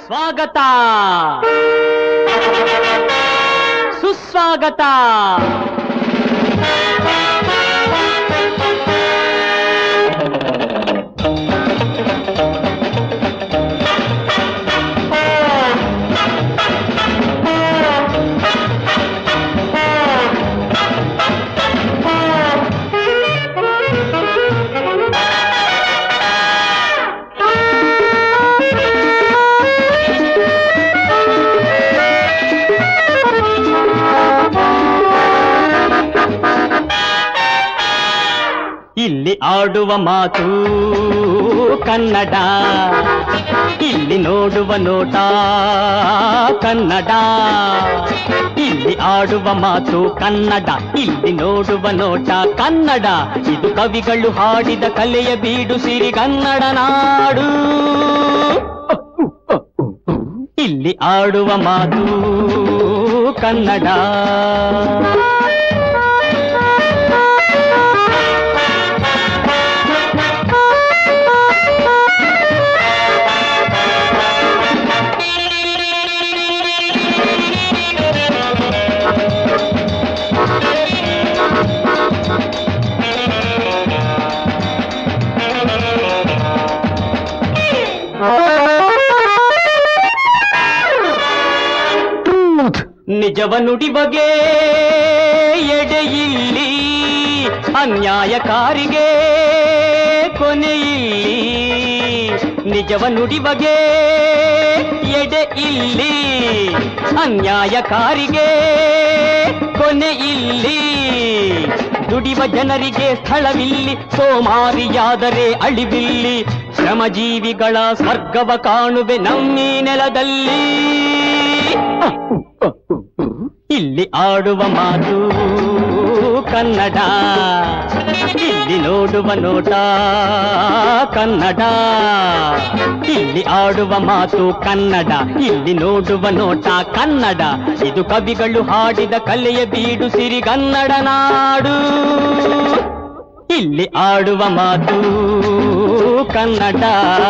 ಸ್ವಾಗತ ಸುಸ್ವಾಗತ ಇಲ್ಲಿ ಆಡುವ ಮಾತು ಕನ್ನಡ ಇಲ್ಲಿ ನೋಡುವ ನೋಟ ಕನ್ನಡ ಇಲ್ಲಿ ಆಡುವ ಮಾತು ಕನ್ನಡ ಇಲ್ಲಿ ನೋಡುವ ನೋಟ ಕನ್ನಡ ಇದು ಕವಿಗಳು ಹಾಡಿದ ಕಲೆಯ ಬೀಡು ಸಿರಿ ಕನ್ನಡ ನಾಡು ಇಲ್ಲಿ ಆಡುವ ಮಾತು ಕನ್ನಡ ನಿಜವ ನುಡಿಬಗೆ ಎಡೆಯಿಲ್ಲಿ ಅನ್ಯಾಯಕಾರಿಗೆ ಕೊನೆಯಿಲ್ಲಿ ನಿಜವ ನುಡಿಬಗೆ ಎಡೆ ಇಲ್ಲಿ ಅನ್ಯಾಯಕಾರಿಗೆ ಕೊನೆ ಇಲ್ಲಿ ದುಡಿವ ಜನರಿಗೆ ಸ್ಥಳವಿಲ್ಲಿ ಸೋಮಾರಿಯಾದರೆ ಅಳಿವಿಲ್ಲಿ ಶ್ರಮಜೀವಿಗಳ ಸ್ವರ್ಗವ ಕಾಣುವೆ ನಮ್ಮಿ ನೆಲದಲ್ಲಿ ಇಲ್ಲಿ ಆಡುವ ಮಾತು ಕನ್ನಡ ಇಲ್ಲಿ ನೋಡುವ ನೋಟ ಕನ್ನಡ ಇಲ್ಲಿ ಆಡುವ ಮಾತು ಕನ್ನಡ ಇಲ್ಲಿ ನೋಡುವ ನೋಟ ಕನ್ನಡ ಇದು ಕವಿಗಳು ಹಾಡಿದ ಕಲೆಯ ಬೀಡು ಸಿರಿಗನ್ನಡ ನಾಡು ಇಲ್ಲಿ ಆಡುವ ಮಾತು ಕನ್ನಡ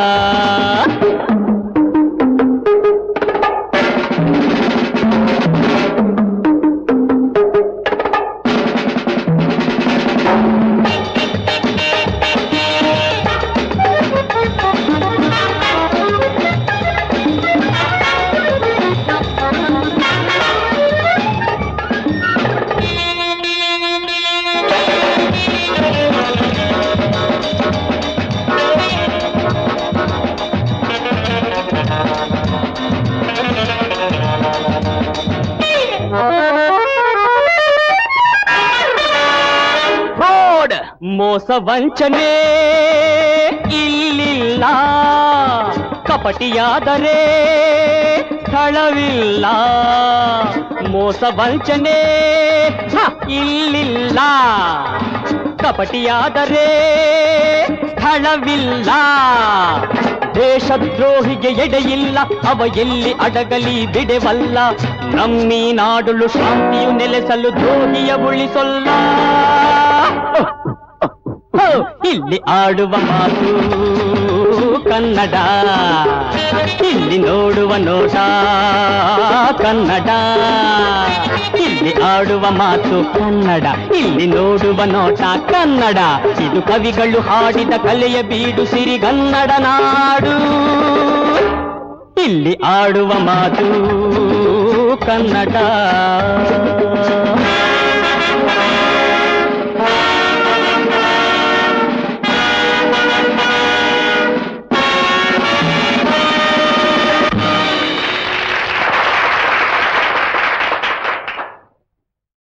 ಫ್ರಾಡ್ ಮೋಸ ವಂಚನೆ ಇಲ್ಲಿಲ್ಲ ಕಪಟಿಯಾದರೆ ಸ್ಥಳವಿಲ್ಲ ಮೋಸ ವಂಚನೆ ಹ, ಇಲ್ಲಿಲ್ಲ ಕಪಟಿಯಾದರೆ ಸ್ಥಳವಿಲ್ಲ ದೇಶದ್ರೋಹಿಗೆ ಎಡೆಯಿಲ್ಲ ಅವ ಎಲ್ಲಿ ಅಡಗಲಿ ಬಿಡೆವಲ್ಲ ನಮ್ಮಿ ನಾಡುಲು ಶಾಂತಿಯು ನೆಲೆಸಲು ದ್ರೋಹಿಯ ಉಳಿಸೊಲ್ಲ ಹೋ, ಇಲ್ಲಿ ಆಡುವ ಮಾತು ಕನ್ನಡ ಇಲ್ಲಿ ನೋಡುವ ನೋಟ ಕನ್ನಡ ಇಲ್ಲಿ ಆಡುವ ಮಾತು ಕನ್ನಡ ಇಲ್ಲಿ ನೋಡುವ ನೋಟ ಕನ್ನಡ ಇದು ಕವಿಗಳು ಹಾಡಿದ ಕಲೆಯ ಬೀಡು ಸಿರಿಗನ್ನಡ ನಾಡು ಇಲ್ಲಿ ಆಡುವ ಮಾತು ಕನ್ನಡ